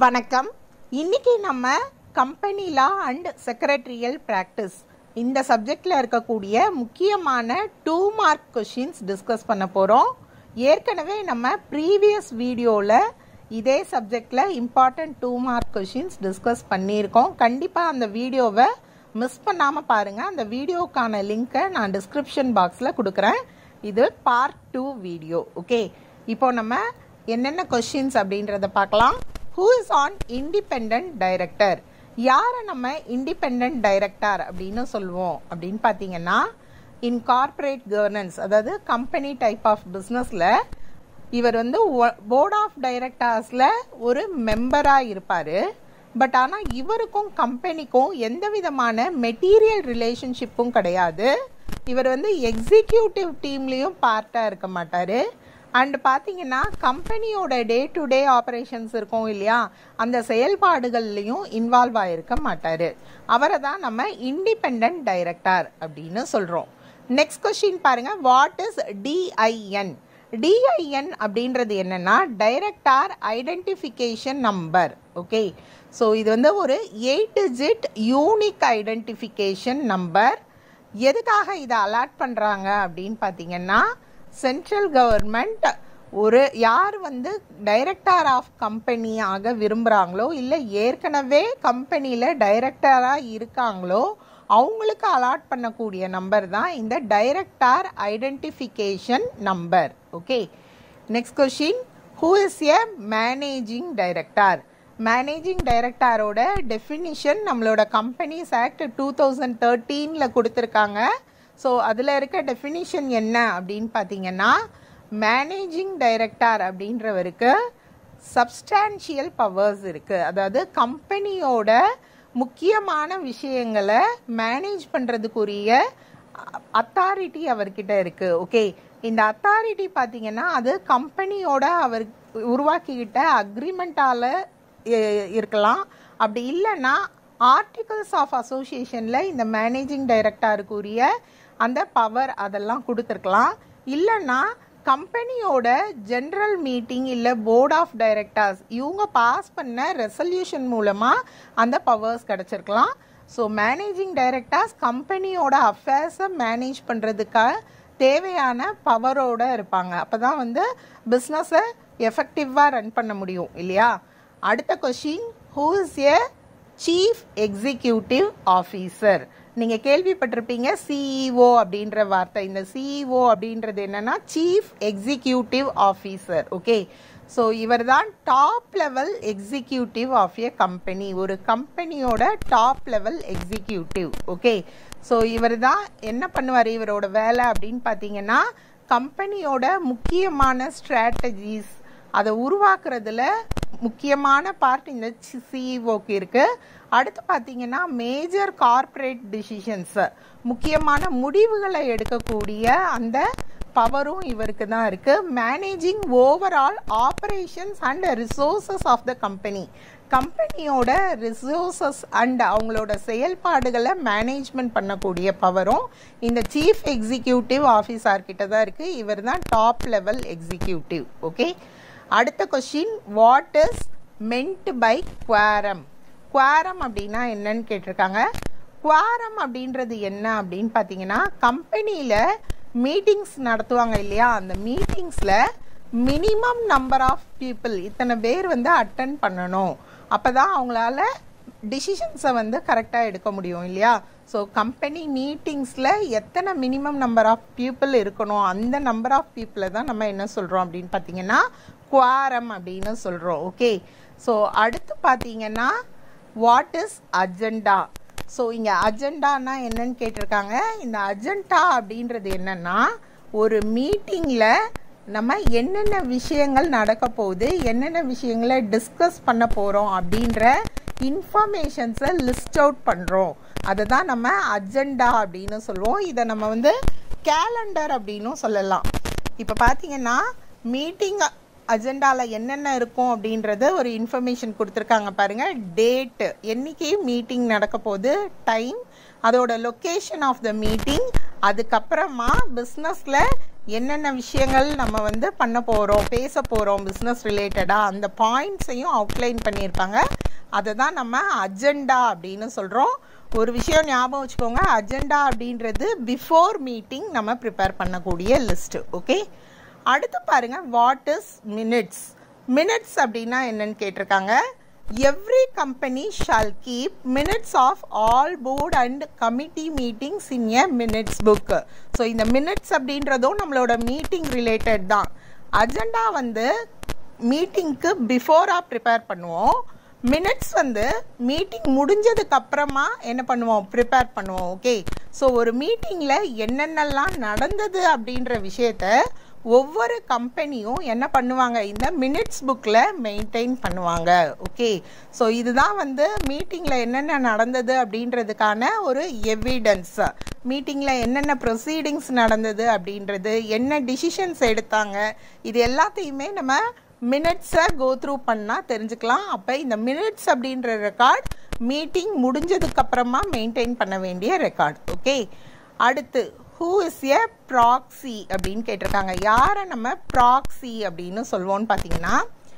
வணக்கம் இன்னைக்கு நம்ம company law and secretarial practice இந்த சப்ஜெக்டில் இருக்கக்கூடிய முக்கியமான டூ மார்க் கொஷின்ஸ் டிஸ்கஸ் பண்ண போகிறோம் ஏற்கனவே நம்ம ப்ரீவியஸ் வீடியோவில் இதே சப்ஜெக்டில் important two mark questions discuss பண்ணியிருக்கோம் கண்டிப்பாக அந்த வீடியோவை மிஸ் பண்ணாமல் பாருங்கள் அந்த வீடியோக்கான லிங்க்கை நான் டிஸ்கிரிப்ஷன் பாக்ஸில் கொடுக்குறேன் இது பார்ட் டூ வீடியோ ஓகே இப்போ நம்ம என்னென்ன கொஷின்ஸ் அப்படின்றத பார்க்கலாம் who is an independent director யாரை நம்ம இண்டிபெண்ட் டைரக்டர் அப்படின்னு சொல்லுவோம் அப்படின்னு பார்த்தீங்கன்னா இன் கார்ப்பரேட் கவர்னன்ஸ் அதாவது கம்பெனி டைப் ஆஃப் பிஸ்னஸில் இவர் வந்து போர்ட் ஆஃப் டைரக்டர்ஸில் ஒரு மெம்பராக இருப்பார் பட் ஆனால் இவருக்கும் கம்பெனிக்கும் எந்த விதமான மெட்டீரியல் ரிலேஷன்ஷிப்பும் கிடையாது இவர் வந்து எக்ஸிக்யூட்டிவ் டீம்லேயும் பார்ட்டாக இருக்க மாட்டார் அண்ட் பார்த்தீங்கன்னா கம்பெனியோட டே டு டே ஆப்ரேஷன்ஸ் இருக்கும் இல்லையா அந்த செயல்பாடுகள்லையும் இன்வால்வ் ஆகிருக்க மாட்டார் அவரை தான் நம்ம இண்டிபெண்ட் டைரக்டர் அப்படின்னு சொல்கிறோம் நெக்ஸ்ட் கொஸ்டின் பாருங்கள் வாட் இஸ் டிஐஎன் டிஐஎன் அப்படின்றது என்னன்னா director identification number okay so இது வந்து ஒரு eight digit unique identification number எதுக்காக இதை அலாட் பண்ணுறாங்க அப்படின்னு பார்த்தீங்கன்னா சென்ட்ரல் கவர்மெண்ட் ஒரு யார் வந்து டைரக்டர் ஆஃப் கம்பெனியாக விரும்புகிறாங்களோ இல்லை ஏற்கனவே கம்பெனியில் டைரக்டராக இருக்காங்களோ அவங்களுக்கு அலாட் பண்ணக்கூடிய நம்பர் தான் இந்த director identification number okay next question who is a managing director managing டைரக்டாரோட டெஃபினிஷன் நம்மளோட கம்பெனிஸ் ஆக்ட் டூ தௌசண்ட் தேர்ட்டீனில் கொடுத்துருக்காங்க ஸோ அதில் இருக்க டெஃபினிஷன் என்ன அப்படின்னு பார்த்தீங்கன்னா மேனேஜிங் டைரக்டார் அப்படின்றவருக்கு சப்ஸ்டான்ஷியல் பவர்ஸ் இருக்குது அதாவது கம்பெனியோட முக்கியமான விஷயங்களை மேனேஜ் பண்ணுறதுக்குரிய அத்தாரிட்டி அவர்கிட்ட இருக்குது ஓகே இந்த அத்தாரிட்டி பார்த்தீங்கன்னா அது கம்பெனியோட அவர் உருவாக்கிக்கிட்ட அக்ரிமெண்ட்டால் இருக்கலாம் அப்படி இல்லைன்னா ஆர்டிகல்ஸ் ஆஃப் அசோசியேஷனில் இந்த மேனேஜிங் டைரக்டருக்குரிய அந்த பவர் அதெல்லாம் கொடுத்துருக்கலாம் இல்லைன்னா கம்பெனியோட ஜென்ரல் மீட்டிங் இல்லை போர்ட் ஆஃப் டைரக்டர்ஸ் இவங்க பாஸ் பண்ண ரெசல்யூஷன் மூலமாக அந்த பவர்ஸ் கிடச்சிருக்கலாம் ஸோ மேனேஜிங் டைரக்டர்ஸ் கம்பெனியோட அஃபேர்ஸை மேனேஜ் பண்ணுறதுக்காக தேவையான பவரோடு இருப்பாங்க அப்போ தான் வந்து பிஸ்னஸை எஃபெக்டிவாக ரன் பண்ண முடியும் இல்லையா அடுத்த question who is a chief executive officer நீங்கள் கேள்விப்பட்டிருப்பீங்க சிஇஓ அப்படின்ற வார்த்தை இந்த சிஇஓ அப்படின்றது என்னன்னா chief executive officer okay so இவர் தான் top level executive of a company ஒரு கம்பெனியோட top level executive okay so இவர் தான் என்ன பண்ணுவார் இவரோட வேலை அப்படின்னு பார்த்தீங்கன்னா கம்பெனியோட முக்கியமான ஸ்ட்ராட்டஜிஸ் அதை உருவாக்குறதுல முக்கியமான பார்ட் இந்த சிஇஓக்கு இருக்குது அடுத்து பார்த்தீங்கன்னா மேஜர் கார்ப்பரேட் டிசிஷன்ஸ் முக்கியமான முடிவுகளை எடுக்கக்கூடிய அந்த பவரும் இவருக்கு தான் இருக்குது managing overall operations and resources of the company கம்பெனியோட ரிசோர்சஸ் அண்ட் அவங்களோட செயல்பாடுகளை மேனேஜ்மெண்ட் பண்ணக்கூடிய பவரும் இந்த சீஃப் எக்ஸிக்யூட்டிவ் ஆஃபீஸர் கிட்ட தான் இருக்குது இவர் தான் டாப் லெவல் எக்ஸிக்யூட்டிவ் ஓகே அடுத்த question what is meant by quorum quorum அப்படின்னா என்னன்னு கேட்டிருக்காங்க குவாரம் அப்படின்றது என்ன அப்படின்னு பார்த்தீங்கன்னா கம்பெனியில் மீட்டிங்ஸ் நடத்துவாங்க இல்லையா அந்த மீட்டிங்ஸில் மினிமம் நம்பர் ஆஃப் பீப்புள் இத்தனை பேர் வந்து அட்டன் பண்ணணும் அப்போ தான் அவங்களால டிசிஷன்ஸை வந்து கரெக்டாக எடுக்க முடியும் இல்லையா ஸோ கம்பெனி மீட்டிங்ஸில் எத்தனை மினிமம் நம்பர் ஆஃப் பீப்புள் இருக்கணும் அந்த நம்பர் ஆஃப் பீப்புளை தான் நம்ம என்ன சொல்கிறோம் அப்படின்னு பார்த்தீங்கன்னா குவாரம் அப்படின்னு சொல்கிறோம் ஓகே ஸோ அடுத்து பார்த்தீங்கன்னா வாட் இஸ் அஜெண்டா ஸோ இங்கே அஜெண்டானா என்னன்னு கேட்டிருக்காங்க இந்த அஜெண்டா அப்படின்றது என்னன்னா ஒரு மீட்டிங்கில் நம்ம என்னென்ன விஷயங்கள் நடக்க போகுது என்னென்ன விஷயங்களை டிஸ்கஸ் பண்ண போகிறோம் அப்படின்ற இன்ஃபர்மேஷன்ஸை லிஸ்ட் அவுட் பண்ணுறோம் அதை தான் நம்ம அஜெண்டா அப்படின்னு சொல்லுவோம் இதை நம்ம வந்து கேலண்டர் அப்படின்னும் சொல்லலாம் இப்போ பார்த்தீங்கன்னா மீட்டிங் அஜெண்டாவில் என்னென்ன இருக்கும் அப்படின்றது ஒரு இன்ஃபர்மேஷன் கொடுத்துருக்காங்க பாருங்கள் டேட்டு என்னைக்கு மீட்டிங் நடக்க போகுது டைம் அதோட லொக்கேஷன் ஆஃப் த மீட்டிங் அதுக்கப்புறமா பிஸ்னஸில் என்னென்ன விஷயங்கள் நம்ம வந்து பண்ண போகிறோம் பேச போகிறோம் பிஸ்னஸ் ரிலேட்டடாக அந்த பாயிண்ட்ஸையும் அவுட்லைன் பண்ணியிருப்பாங்க அதை தான் நம்ம அஜெண்டா அப்படின்னு சொல்கிறோம் ஒரு விஷயம் ஞாபகம் வச்சுக்கோங்க அஜெண்டா அப்படின்றது பிஃபோர் மீட்டிங் நம்ம ப்ரிப்பேர் பண்ணக்கூடிய லிஸ்ட்டு ஓகே அடுத்து பாருங்க வாட் இஸ் மினிட்ஸ் மினிட்ஸ் அப்படின்னா என்னன்னு கேட்டிருக்காங்க every company shall keep minutes of all board and committee meetings in a minutes book so இந்த மினிட்ஸ் அப்படின்றதும் நம்மளோட மீட்டிங் ரிலேட்டட் தான் அஜெண்டா வந்து மீட்டிங்க்கு பிஃபோராக ப்ரிப்பேர் பண்ணுவோம் மினிட்ஸ் வந்து மீட்டிங் முடிஞ்சதுக்கு அப்புறமா என்ன பண்ணுவோம் ப்ரிப்பேர் பண்ணுவோம் ஓகே ஸோ ஒரு மீட்டிங்கில் என்னென்னலாம் நடந்தது அப்படின்ற விஷயத்த ஒவ்வொரு கம்பெனியும் என்ன பண்ணுவாங்க இந்த மினிட்ஸ் புக்கில் மெயின்டைன் பண்ணுவாங்க ஓகே ஸோ இதுதான் வந்து மீட்டிங்கில் என்னென்ன நடந்தது அப்படின்றதுக்கான ஒரு எவிடன்ஸ் மீட்டிங்கில் என்னென்ன ப்ரொசீடிங்ஸ் நடந்தது அப்படின்றது என்ன டிசிஷன்ஸ் எடுத்தாங்க இது எல்லாத்தையுமே நம்ம மினிட்ஸை கோ த்ரூ பண்ணால் தெரிஞ்சுக்கலாம் அப்போ இந்த மினிட்ஸ் அப்படின்ற ரெக்கார்ட் மீட்டிங் முடிஞ்சதுக்கு அப்புறமா மெயின்டைன் பண்ண வேண்டிய ரெக்கார்ட் ஓகே அடுத்து ஹூ இஸ் எ ப்ராக்ஸி அப்படின்னு கேட்டிருக்காங்க யாரை நம்ம ப்ராக்ஸி அப்படின்னு சொல்லுவோம்னு பார்த்தீங்கன்னா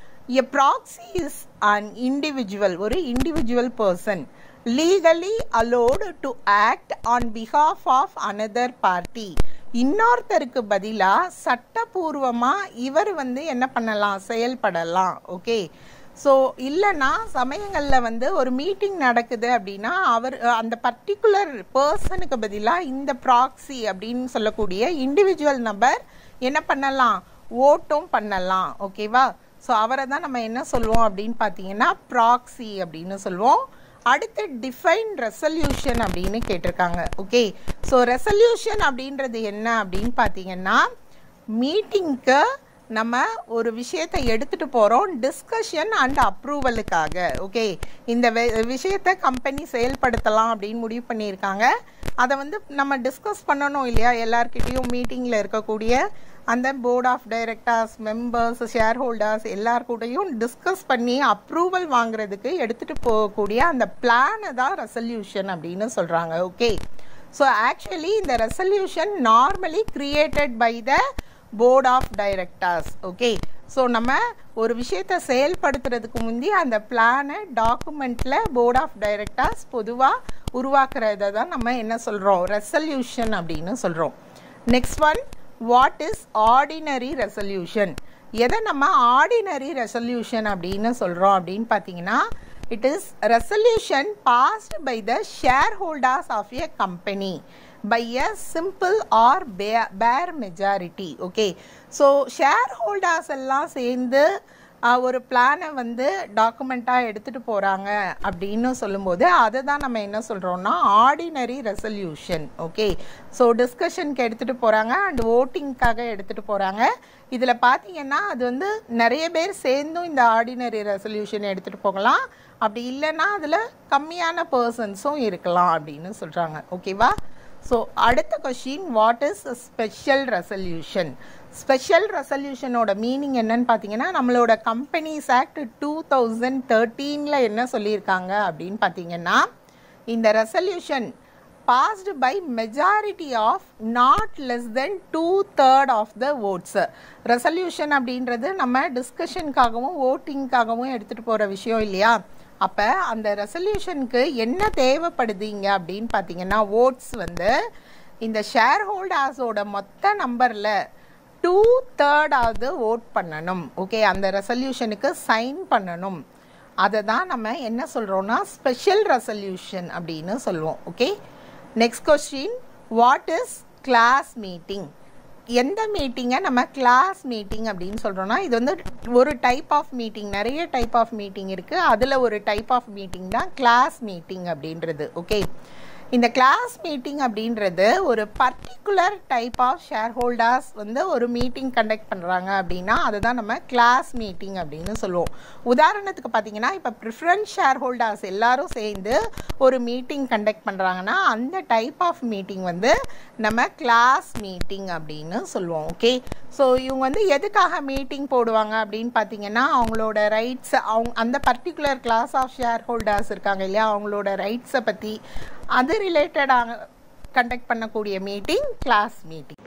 a proxy is an individual ஒரு individual person legally allowed to act on behalf of another party இன்னொருத்தருக்கு பதிலாக சட்டபூர்வமாக இவர் வந்து என்ன பண்ணலாம் செயல்படலாம் ஓகே ஸோ இல்லைன்னா சமயங்களில் வந்து ஒரு மீட்டிங் நடக்குது அப்படின்னா அவர் அந்த பர்டிகுலர் பர்சனுக்கு பதிலாக இந்த ப்ராக்ஸி அப்படின்னு சொல்லக்கூடிய இண்டிவிஜுவல் நபர் என்ன பண்ணலாம் ஓட்டும் பண்ணலாம் ஓகேவா ஸோ அவரை தான் நம்ம என்ன சொல்லுவோம் அப்படின்னு பார்த்தீங்கன்னா ப்ராக்ஸி அப்படின்னு சொல்லுவோம் அடுத்து டிஃபைன் ரெசல்யூஷன் அப்படின்னு கேட்டிருக்காங்க ஓகே ஸோ ரெசல்யூஷன் அப்படின்றது என்ன அப்படின்னு பார்த்தீங்கன்னா மீட்டிங்க்கு நம்ம ஒரு விஷயத்தை எடுத்துட்டு போகிறோம் டிஸ்கஷன் அண்ட் அப்ரூவலுக்காக ஓகே இந்த விஷயத்தை கம்பெனி செயல்படுத்தலாம் அப்படின்னு முடிவு பண்ணியிருக்காங்க அதை வந்து நம்ம டிஸ்கஸ் பண்ணணும் இல்லையா எல்லார்கிட்டேயும் மீட்டிங்கில் இருக்கக்கூடிய அந்த board of directors members shareholders எல்லார்கூடையும் டிஸ்கஸ் பண்ணி அப்ரூவல் வாங்குறதுக்கு எடுத்துகிட்டு போகக்கூடிய அந்த பிளானை தான் ரெசல்யூஷன் அப்படின்னு சொல்கிறாங்க ஓகே ஸோ ஆக்சுவலி இந்த resolution normally created by the board of directors okay so நம்ம ஒரு விஷயத்தை செயல்படுத்துறதுக்கு முந்தி அந்த பிளானை டாக்குமெண்ட்டில் போர்ட் ஆஃப் டைரக்டர்ஸ் பொதுவாக உருவாக்குறத தான் நம்ம என்ன சொல்கிறோம் ரெசல்யூஷன் அப்படின்னு சொல்கிறோம் next one what is ordinary resolution எதை நம்ம ஆர்டினரி ரெசல்யூஷன் அப்படின்னு சொல்கிறோம் அப்படின்னு பார்த்தீங்கன்னா it is resolution passed by the shareholders of a company by a simple or bare majority okay so shareholders எல்லாம் சேர்ந்து ஒரு பிளானை வந்து டாக்குமெண்ட்டாக எடுத்துகிட்டு போகிறாங்க அப்படின்னு சொல்லும்போது அதை தான் நம்ம என்ன சொல்கிறோம்னா ஆர்டினரி ரெசல்யூஷன் ஓகே ஸோ டிஸ்கஷனுக்கு எடுத்துகிட்டு போகிறாங்க அண்ட் ஓட்டிங்க்காக எடுத்துகிட்டு போகிறாங்க இதில் பார்த்தீங்கன்னா அது வந்து நிறைய பேர் சேர்ந்தும் இந்த ஆர்டினரி ரெசல்யூஷன் எடுத்துகிட்டு போகலாம் அப்படி இல்லைன்னா அதில் கம்மியான பர்சன்ஸும் இருக்கலாம் அப்படின்னு சொல்கிறாங்க ஓகேவா ஸோ அடுத்த question what is special resolution special ரெசல்யூஷனோட மீனிங் என்னன்னு பார்த்தீங்கன்னா நம்மளோட கம்பெனிஸ் ஆக்ட் டூ தௌசண்ட் தேர்ட்டீனில் என்ன சொல்லியிருக்காங்க அப்படின்னு பார்த்தீங்கன்னா இந்த resolution passed by majority of not less than two third of the votes resolution அப்படின்றது நம்ம டிஸ்கஷனுக்காகவும் ஓட்டிங்காகவும் எடுத்துகிட்டு போகிற விஷயம் இல்லையா அப்போ அந்த ரெசல்யூஷனுக்கு என்ன தேவைப்படுதுங்க அப்படின்னு பார்த்தீங்கன்னா ஓட்ஸ் வந்து இந்த ஷேர் ஹோல்டர்ஸோட மொத்த நம்பரில் டூ தேர்டாவது ஓட் பண்ணணும் ஓகே அந்த ரெசல்யூஷனுக்கு சைன் பண்ணணும் அதை தான் நம்ம என்ன சொல்கிறோன்னா ஸ்பெஷல் ரெசல்யூஷன் அப்படின்னு சொல்லுவோம் okay next question what is class meeting எந்த மீட்டிங்கை நம்ம கிளாஸ் மீட்டிங் அப்படின்னு சொல்கிறோன்னா இது வந்து ஒரு டைப் ஆஃப் மீட்டிங் நிறைய டைப் ஆஃப் மீட்டிங் இருக்குது அதில் ஒரு டைப் ஆஃப் மீட்டிங் தான் கிளாஸ் மீட்டிங் அப்படின்றது ஓகே இந்த கிளாஸ் மீட்டிங் அப்படின்றது ஒரு particular type of shareholders வந்து ஒரு மீட்டிங் கண்டக்ட் பண்ணுறாங்க அப்படின்னா அதுதான் நம்ம கிளாஸ் மீட்டிங் அப்படின்னு சொல்லுவோம் உதாரணத்துக்கு பார்த்தீங்கன்னா இப்போ ப்ரிஃபரன்ஸ் ஷேர் ஹோல்டர்ஸ் எல்லாரும் சேர்ந்து ஒரு மீட்டிங் கண்டக்ட் பண்ணுறாங்கன்னா அந்த டைப் ஆஃப் மீட்டிங் வந்து நம்ம கிளாஸ் மீட்டிங் அப்படின்னு சொல்லுவோம் ஓகே ஸோ இவங்க வந்து எதுக்காக மீட்டிங் போடுவாங்க அப்படின்னு பார்த்தீங்கன்னா அவங்களோட ரைட்ஸ் அவங்க அந்த particular class of shareholders இருக்காங்க இல்லையா அவங்களோட ரைட்ஸை பற்றி அது ரிலேட்டடாக கண்டக்ட் பண்ணக்கூடிய மீட்டிங் கிளாஸ் மீட்டிங்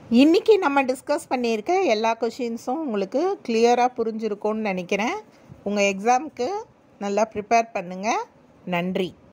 இன்றைக்கி நம்ம டிஸ்கஸ் பண்ணியிருக்க எல்லா கொஷின்ஸும் உங்களுக்கு கிளியராக புரிஞ்சிருக்கும்னு நினைக்கிறேன் உங்கள் எக்ஸாமுக்கு நல்லா ப்ரிப்பேர் பண்ணுங்கள் நன்றி